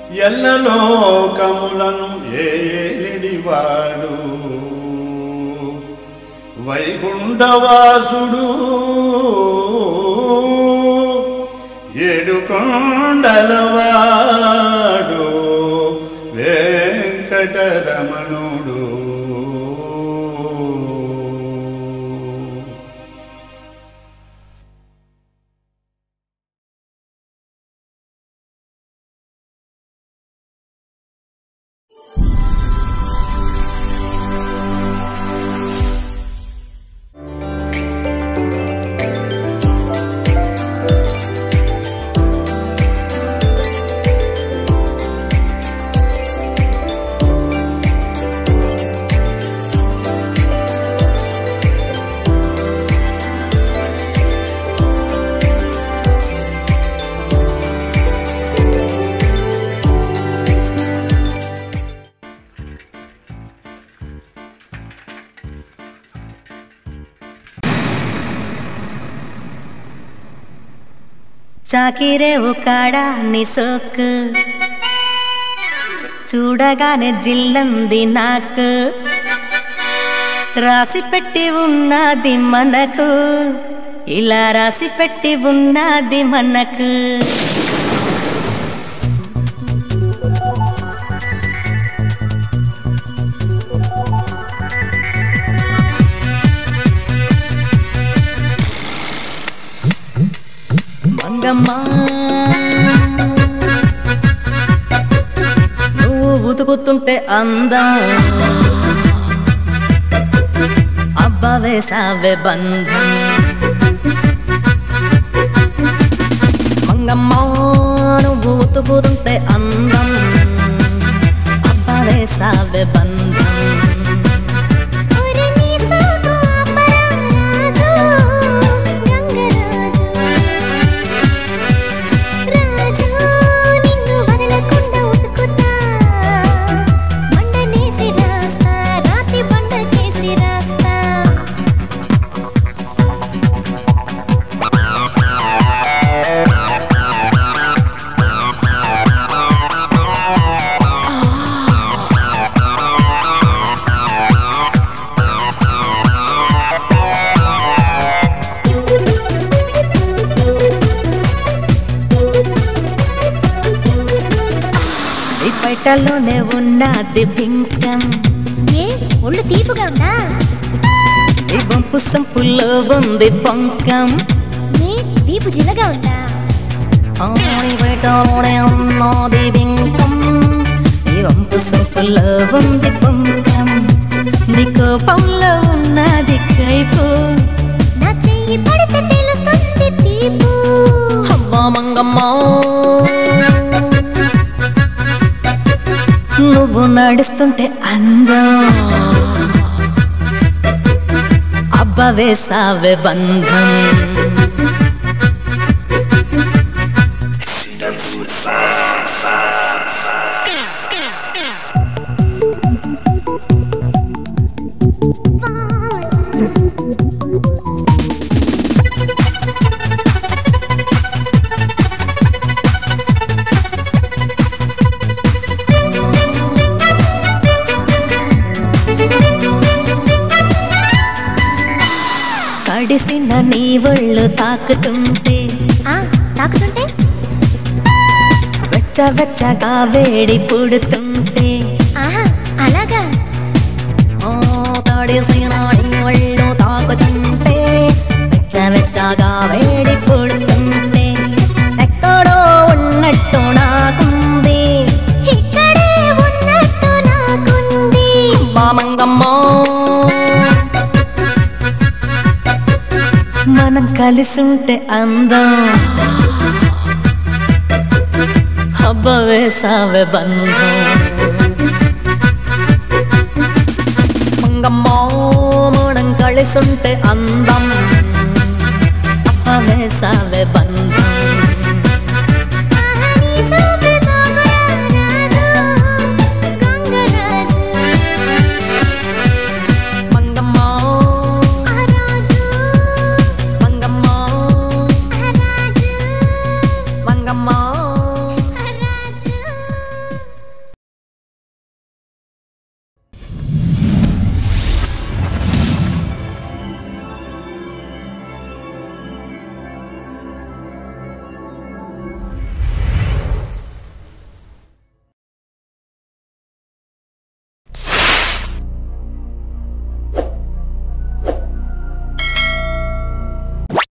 ఎల్లలోకములను ఏలిడివాడు వైకుంఠవాసుడు ఏడుకొండలవాడు వెంకటరమణుడు చాకిరే ఉకాడా నీ సోకు చూడగానే జిల్లంది నాకు రాసి పెట్టి ఉన్నది మనకు ఇలా రాసి పెట్టి ఉన్నది మనకు మంగమ్మ నువ్వు ఉతుకుతుంటే అందం అబ్బా వేసావే బంధం మంగమ్మ నువ్వు ఉతుకుతుంటే అందం అబ్బా వేసావే బంధం ఒరే నీ సోకు అపరారాజు గంగరాజు రాజు నిన్ను వదలకుండా ఉతుకుతా మండనేసి రాస్తా రాతి బండకేసి రాస్తా ఈ పైటలోనే ఉన్నది పింకం ఏ ఒళ్ళు తీపుగా ఉందా ఈ వంపు సంపుల్లో ఉంది పొంకం ఏ తీపు జిల్లగా ఉందా ఆడి బయటలోనే ఉన్నది పింకం ఈ వంపు సంపుల్లో ఉంది పొంకం నీ కోపంలో ఉన్నది కైపు నా చెయ్యి పడితే తెలుస్తుంది తీపు అబ్బా మంగమ్మ నువ్వు నడుస్తుంటే అందం అబ్బా వేసావే బంధం కడిసిన నీ ఒళ్ళు తాకుతుంటే ఆ తాకుతుంటే వెచ్చ వెచ్చగా వేడి పుడుతుంటే ఆహా అలాగా ఓ తడిసిన నీ ఒళ్ళు తాకుతుంటే వెచ్చ వెచ్చగా వేడి పుడుతుంటే ఎక్కడో ఉన్నట్టు నాకుంది ఇక్కడే ఉన్నట్టు నాకుంది మామంగమ్మ మనం కలిసుంటే అందం హబ్బ వేసావే బంధం మంగమ్మ మనం కలిసుంటే అందం అబ్బ వేసావే బంధం